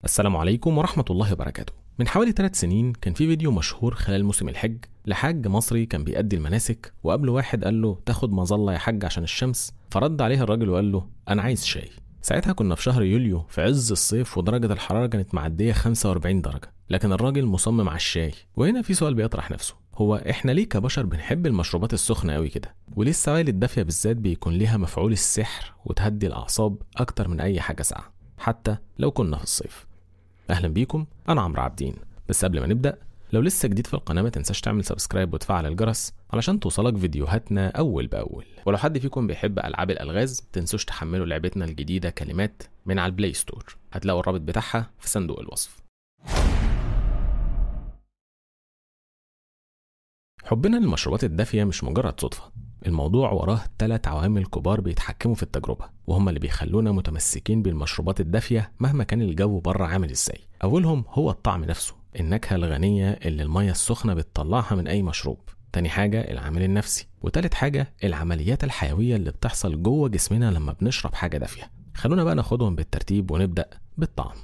السلام عليكم ورحمة الله وبركاته من حوالي ثلاث سنين كان في فيديو مشهور خلال موسم الحج لحاج مصري كان بيأدي المناسك وقابله واحد قال له تاخد مظلة يا حاج عشان الشمس فرد عليه الراجل وقال له أنا عايز شاي ساعتها كنا في شهر يوليو في عز الصيف ودرجة الحرارة كانت معدية 45 درجة لكن الراجل مصمم على الشاي وهنا في سؤال بيطرح نفسه هو احنا ليه كبشر بنحب المشروبات السخنة قوي كده وليه السوائل الدافية بالذات بيكون ليها مفعول السحر وتهدي الأعصاب أكتر من أي حاجة ساقعة حتى لو كنا في الصيف اهلا بيكم انا عمرو عابدين بس قبل ما نبدا لو لسه جديد في القناه ما تنساش تعمل سبسكرايب وتفعل الجرس علشان توصلك فيديوهاتنا اول باول ولو حد فيكم بيحب العاب الالغاز تنسوش تحملوا لعبتنا الجديده كلمات من على البلاي ستور هتلاقوا الرابط بتاعها في صندوق الوصف حبنا للمشروبات الدافيه مش مجرد صدفه الموضوع وراه ثلاث عوامل كبار بيتحكموا في التجربة وهم اللي بيخلونا متمسكين بالمشروبات الدافية مهما كان الجو بره عامل ازاي أولهم هو الطعم نفسه النكهة الغنية اللي المية السخنة بتطلعها من أي مشروب تاني حاجة العامل النفسي وتالت حاجة العمليات الحيوية اللي بتحصل جوه جسمنا لما بنشرب حاجة دافية خلونا بقى ناخدهم بالترتيب ونبدأ بالطعم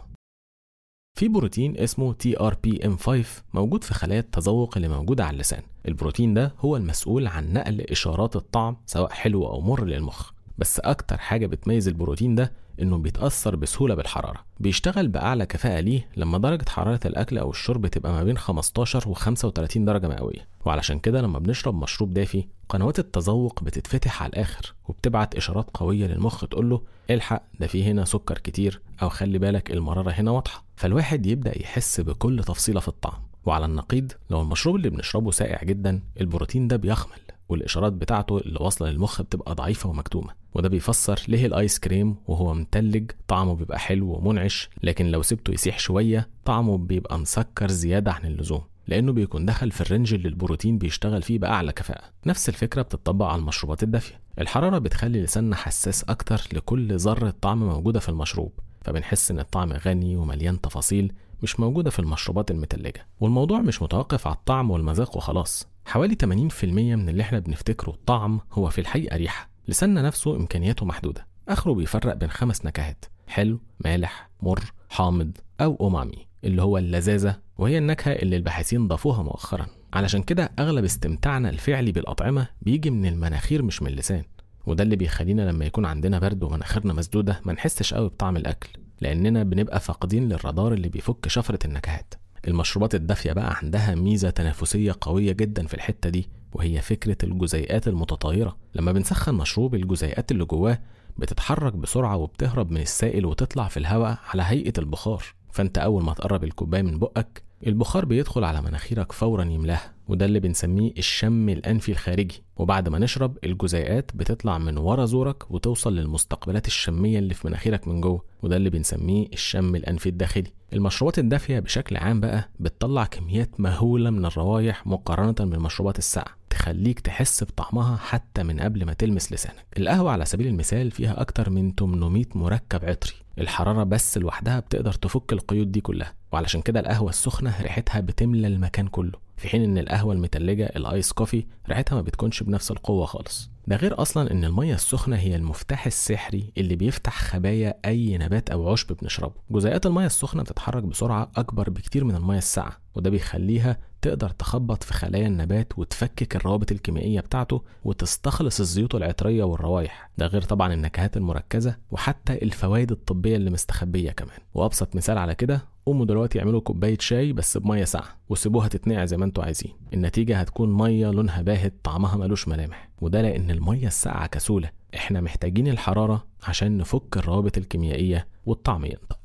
في بروتين اسمه تي ار بي ام 5 موجود في خلايا التذوق اللي موجوده على اللسان البروتين ده هو المسؤول عن نقل اشارات الطعم سواء حلو او مر للمخ بس اكتر حاجه بتميز البروتين ده انه بيتاثر بسهوله بالحراره بيشتغل باعلى كفاءه ليه لما درجه حراره الاكل او الشرب تبقى ما بين 15 و 35 درجه مئويه وعلشان كده لما بنشرب مشروب دافي قنوات التذوق بتتفتح على الاخر وبتبعت اشارات قويه للمخ تقول له الحق ده في هنا سكر كتير او خلي بالك المراره هنا واضحه فالواحد يبدا يحس بكل تفصيله في الطعم وعلى النقيض لو المشروب اللي بنشربه ساقع جدا البروتين ده بيخمل والاشارات بتاعته اللي واصله للمخ بتبقى ضعيفه ومكتومه وده بيفسر ليه الايس كريم وهو متلج طعمه بيبقى حلو ومنعش لكن لو سبته يسيح شويه طعمه بيبقى مسكر زياده عن اللزوم لانه بيكون دخل في الرنج اللي البروتين بيشتغل فيه باعلى كفاءه نفس الفكره بتطبق على المشروبات الدافيه الحراره بتخلي لساننا حساس اكتر لكل ذره طعم موجوده في المشروب فبنحس ان الطعم غني ومليان تفاصيل مش موجودة في المشروبات المتلجة والموضوع مش متوقف على الطعم والمذاق وخلاص حوالي 80% من اللي احنا بنفتكره الطعم هو في الحقيقة ريحة لساننا نفسه إمكانياته محدودة آخره بيفرق بين خمس نكهات حلو مالح مر حامض أو أمامي اللي هو اللذاذة وهي النكهة اللي الباحثين ضافوها مؤخرا علشان كده أغلب استمتاعنا الفعلي بالأطعمة بيجي من المناخير مش من اللسان وده اللي بيخلينا لما يكون عندنا برد ومناخيرنا مسدودة ما نحسش قوي بطعم الأكل لأننا بنبقى فاقدين للرادار اللي بيفك شفرة النكهات المشروبات الدافية بقى عندها ميزة تنافسية قوية جدا في الحتة دي وهي فكرة الجزيئات المتطايرة لما بنسخن مشروب الجزيئات اللي جواه بتتحرك بسرعة وبتهرب من السائل وتطلع في الهواء على هيئة البخار فانت أول ما تقرب الكوباية من بقك البخار بيدخل على مناخيرك فورا يملاها وده اللي بنسميه الشم الأنفي الخارجي وبعد ما نشرب الجزيئات بتطلع من ورا زورك وتوصل للمستقبلات الشمية اللي في مناخيرك من جوه وده اللي بنسميه الشم الأنفي الداخلي المشروبات الدافية بشكل عام بقى بتطلع كميات مهولة من الروايح مقارنة بالمشروبات الساقعة تخليك تحس بطعمها حتى من قبل ما تلمس لسانك القهوة على سبيل المثال فيها أكتر من 800 مركب عطري الحرارة بس لوحدها بتقدر تفك القيود دي كلها وعلشان كده القهوة السخنة ريحتها بتملى المكان كله في حين ان القهوة المتلجة الايس كوفي ريحتها ما بتكونش بنفس القوة خالص ده غير اصلا ان المية السخنة هي المفتاح السحري اللي بيفتح خبايا اي نبات او عشب بنشربه جزيئات المية السخنة بتتحرك بسرعة اكبر بكتير من المية الساقعة وده بيخليها تقدر تخبط في خلايا النبات وتفكك الروابط الكيميائية بتاعته وتستخلص الزيوت العطرية والروائح ده غير طبعا النكهات المركزة وحتى الفوائد الطبية اللي مستخبية كمان وأبسط مثال على كده قوموا دلوقتي اعملوا كوباية شاي بس بمية ساقعة وسيبوها تتنقع زي ما انتوا عايزين النتيجة هتكون مية لونها باهت طعمها ملوش ملامح وده لأن المية الساقعة كسولة احنا محتاجين الحرارة عشان نفك الروابط الكيميائية والطعم ينطق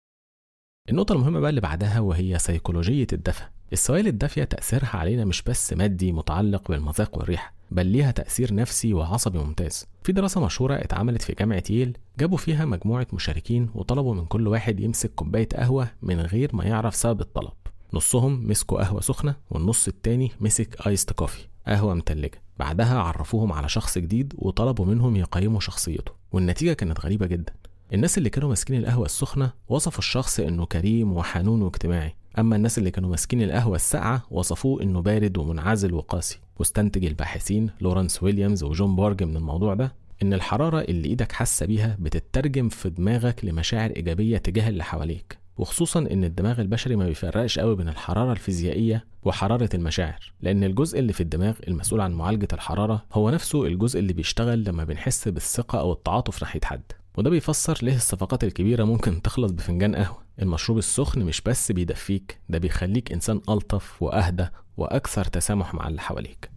النقطة المهمة بقى اللي بعدها وهي سيكولوجية الدفى السوائل الدافية تأثيرها علينا مش بس مادي متعلق بالمذاق والريحة بل ليها تأثير نفسي وعصبي ممتاز في دراسة مشهورة اتعملت في جامعة ييل جابوا فيها مجموعة مشاركين وطلبوا من كل واحد يمسك كوباية قهوة من غير ما يعرف سبب الطلب نصهم مسكوا قهوة سخنة والنص التاني مسك ايست كوفي قهوة متلجة بعدها عرفوهم على شخص جديد وطلبوا منهم يقيموا شخصيته والنتيجة كانت غريبة جدا الناس اللي كانوا ماسكين القهوة السخنة وصفوا الشخص انه كريم وحنون واجتماعي اما الناس اللي كانوا ماسكين القهوة الساقعة وصفوه انه بارد ومنعزل وقاسي واستنتج الباحثين لورانس ويليامز وجون بارج من الموضوع ده ان الحرارة اللي ايدك حاسة بيها بتترجم في دماغك لمشاعر ايجابية تجاه اللي حواليك وخصوصا ان الدماغ البشري ما بيفرقش قوي بين الحراره الفيزيائيه وحراره المشاعر لان الجزء اللي في الدماغ المسؤول عن معالجه الحراره هو نفسه الجزء اللي بيشتغل لما بنحس بالثقه او التعاطف ناحيه حد وده بيفسر ليه الصفقات الكبيره ممكن تخلص بفنجان قهوه المشروب السخن مش بس بيدفيك ده بيخليك انسان الطف واهدى واكثر تسامح مع اللي حواليك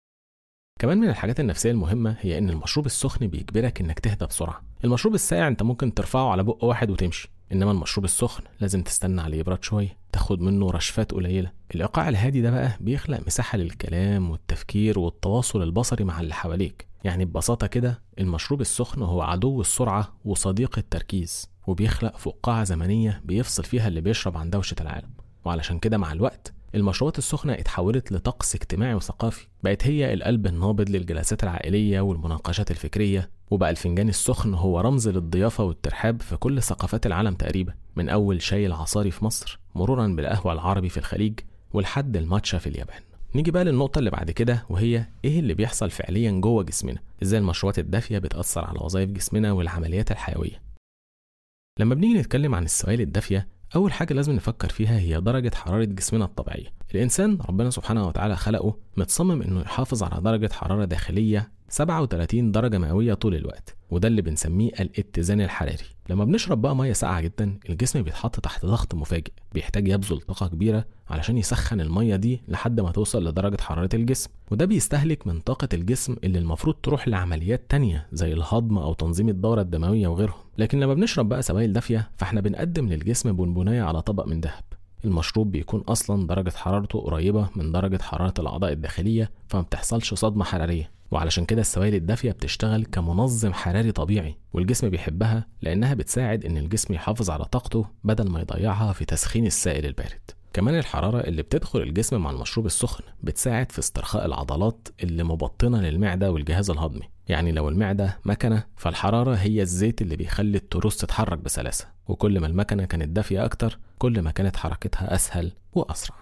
كمان من الحاجات النفسية المهمة هي إن المشروب السخن بيجبرك إنك تهدى بسرعة، المشروب الساقع أنت ممكن ترفعه على بق واحد وتمشي، إنما المشروب السخن لازم تستنى عليه يبرد شوية، تاخد منه رشفات قليلة، الإيقاع الهادي ده بقى بيخلق مساحة للكلام والتفكير والتواصل البصري مع اللي حواليك، يعني ببساطة كده المشروب السخن هو عدو السرعة وصديق التركيز، وبيخلق فقاعة زمنية بيفصل فيها اللي بيشرب عن دوشة العالم، وعلشان كده مع الوقت المشروبات السخنة اتحولت لطقس اجتماعي وثقافي بقت هي القلب النابض للجلسات العائلية والمناقشات الفكرية وبقى الفنجان السخن هو رمز للضيافة والترحاب في كل ثقافات العالم تقريبا من أول شاي العصاري في مصر مرورا بالقهوة العربي في الخليج ولحد الماتشا في اليابان نيجي بقى للنقطة اللي بعد كده وهي ايه اللي بيحصل فعليا جوه جسمنا ازاي المشروبات الدافية بتأثر على وظائف جسمنا والعمليات الحيوية لما بنيجي نتكلم عن السوائل الدافية أول حاجة لازم نفكر فيها هي درجة حرارة جسمنا الطبيعية. الإنسان ربنا سبحانه وتعالى خلقه متصمم إنه يحافظ على درجة حرارة داخلية 37 درجة مئوية طول الوقت، وده اللي بنسميه الاتزان الحراري. لما بنشرب بقى مية ساقعة جدا، الجسم بيتحط تحت ضغط مفاجئ، بيحتاج يبذل طاقة كبيرة علشان يسخن المية دي لحد ما توصل لدرجة حرارة الجسم، وده بيستهلك من طاقة الجسم اللي المفروض تروح لعمليات تانية زي الهضم أو تنظيم الدورة الدموية وغيرهم. لكن لما بنشرب بقى سوائل دافية فاحنا بنقدم للجسم بونبوناية على طبق من ذهب المشروب بيكون أصلا درجة حرارته قريبة من درجة حرارة الأعضاء الداخلية فما بتحصلش صدمة حرارية وعلشان كده السوائل الدافية بتشتغل كمنظم حراري طبيعي والجسم بيحبها لأنها بتساعد إن الجسم يحافظ على طاقته بدل ما يضيعها في تسخين السائل البارد كمان الحرارة اللي بتدخل الجسم مع المشروب السخن بتساعد في استرخاء العضلات اللي مبطنة للمعدة والجهاز الهضمي يعني لو المعدة مكنة فالحرارة هي الزيت اللي بيخلي التروس تتحرك بسلاسة وكل ما المكنة كانت دافية أكتر كل ما كانت حركتها أسهل وأسرع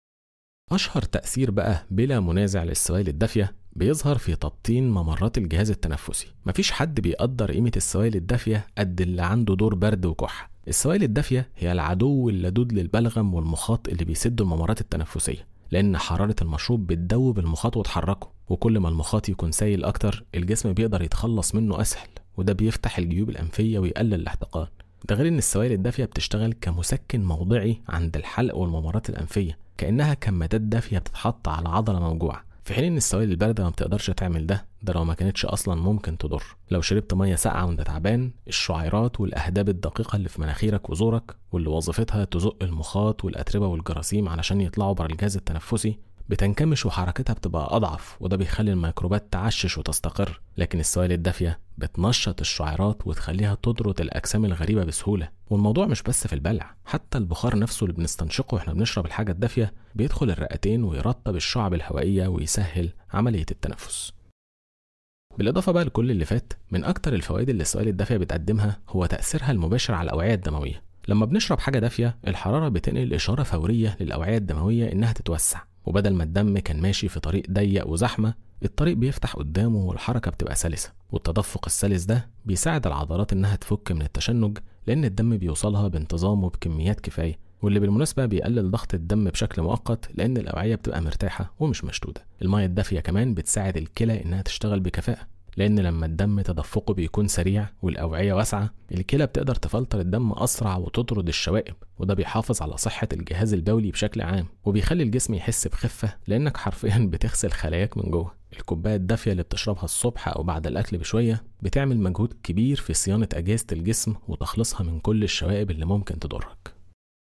أشهر تأثير بقى بلا منازع للسوائل الدافية بيظهر في تبطين ممرات الجهاز التنفسي مفيش حد بيقدر قيمة السوائل الدافية قد اللي عنده دور برد وكحة السوائل الدافية هي العدو اللدود للبلغم والمخاط اللي بيسدوا الممرات التنفسية لأن حرارة المشروب بتدوب المخاط وتحركه وكل ما المخاط يكون سايل أكتر الجسم بيقدر يتخلص منه أسهل وده بيفتح الجيوب الأنفية ويقلل الاحتقان ده غير إن السوائل الدافية بتشتغل كمسكن موضعي عند الحلق والممرات الأنفية كأنها كمادات دافية بتتحط على عضلة موجوعة في حين ان السوائل البارده ما بتقدرش تعمل ده ده لو ما كانتش اصلا ممكن تضر لو شربت ميه ساقعه وانت تعبان الشعيرات والاهداب الدقيقه اللي في مناخيرك وزورك واللي وظيفتها تزق المخاط والاتربه والجراثيم علشان يطلعوا بره الجهاز التنفسي بتنكمش وحركتها بتبقى أضعف وده بيخلي الميكروبات تعشش وتستقر لكن السوائل الدافية بتنشط الشعيرات وتخليها تطرد الأجسام الغريبة بسهولة والموضوع مش بس في البلع حتى البخار نفسه اللي بنستنشقه واحنا بنشرب الحاجة الدافية بيدخل الرئتين ويرطب الشعب الهوائية ويسهل عملية التنفس بالإضافة بقى لكل اللي فات من أكتر الفوائد اللي السوائل الدافية بتقدمها هو تأثيرها المباشر على الأوعية الدموية لما بنشرب حاجة دافية الحرارة بتنقل إشارة فورية للأوعية الدموية إنها تتوسع وبدل ما الدم كان ماشي في طريق ضيق وزحمة الطريق بيفتح قدامه والحركة بتبقى سلسة والتدفق السلس ده بيساعد العضلات إنها تفك من التشنج لأن الدم بيوصلها بانتظام وبكميات كفاية واللي بالمناسبة بيقلل ضغط الدم بشكل مؤقت لأن الأوعية بتبقى مرتاحة ومش مشدودة المية الدافية كمان بتساعد الكلى إنها تشتغل بكفاءة لأن لما الدم تدفقه بيكون سريع والأوعية واسعة الكلى بتقدر تفلتر الدم أسرع وتطرد الشوائب وده بيحافظ على صحة الجهاز البولي بشكل عام وبيخلي الجسم يحس بخفة لأنك حرفيا بتغسل خلاياك من جوه الكوباية الدافية اللي بتشربها الصبح أو بعد الأكل بشوية بتعمل مجهود كبير في صيانة أجهزة الجسم وتخليصها من كل الشوائب اللي ممكن تضرك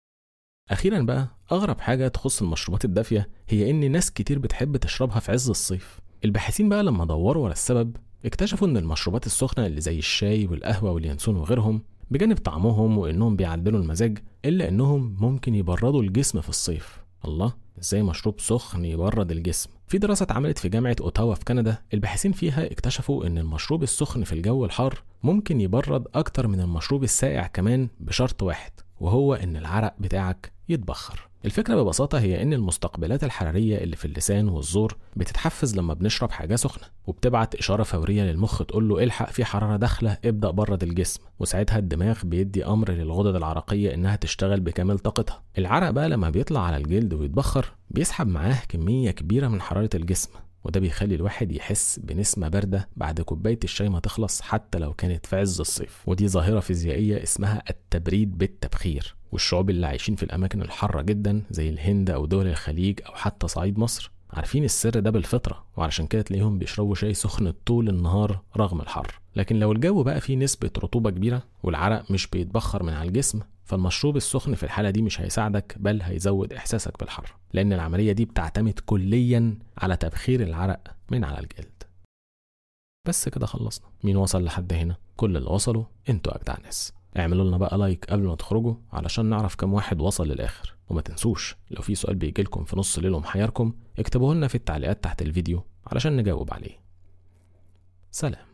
أخيرا بقى أغرب حاجة تخص المشروبات الدافية هي إن ناس كتير بتحب تشربها في عز الصيف الباحثين بقى لما دوروا ورا السبب اكتشفوا ان المشروبات السخنه اللي زي الشاي والقهوه واليانسون وغيرهم بجانب طعمهم وانهم بيعدلوا المزاج الا انهم ممكن يبردوا الجسم في الصيف الله ازاي مشروب سخن يبرد الجسم في دراسة اتعملت في جامعة اوتاوا في كندا الباحثين فيها اكتشفوا ان المشروب السخن في الجو الحار ممكن يبرد اكتر من المشروب الساقع كمان بشرط واحد وهو ان العرق بتاعك يتبخر الفكرة ببساطة هي إن المستقبلات الحرارية اللي في اللسان والزور بتتحفز لما بنشرب حاجة سخنة وبتبعت إشارة فورية للمخ تقول له الحق في حرارة داخلة ابدأ برد الجسم وساعتها الدماغ بيدي أمر للغدد العرقية إنها تشتغل بكامل طاقتها العرق بقى لما بيطلع على الجلد ويتبخر بيسحب معاه كمية كبيرة من حرارة الجسم وده بيخلي الواحد يحس بنسمة باردة بعد كوباية الشاي ما تخلص حتى لو كانت في عز الصيف ودي ظاهرة فيزيائية اسمها التبريد بالتبخير والشعوب اللي عايشين في الأماكن الحارة جدا زي الهند أو دول الخليج أو حتى صعيد مصر عارفين السر ده بالفطرة وعلشان كده تلاقيهم بيشربوا شاي سخن طول النهار رغم الحر لكن لو الجو بقى فيه نسبة رطوبة كبيرة والعرق مش بيتبخر من على الجسم فالمشروب السخن في الحالة دي مش هيساعدك بل هيزود إحساسك بالحر لأن العملية دي بتعتمد كليا على تبخير العرق من على الجلد بس كده خلصنا مين وصل لحد هنا كل اللي وصلوا انتوا أجدع ناس اعملوا لنا بقى لايك قبل ما تخرجوا علشان نعرف كم واحد وصل للآخر وما تنسوش لو في سؤال بيجيلكم في نص ليل ومحيركم اكتبوه لنا في التعليقات تحت الفيديو علشان نجاوب عليه سلام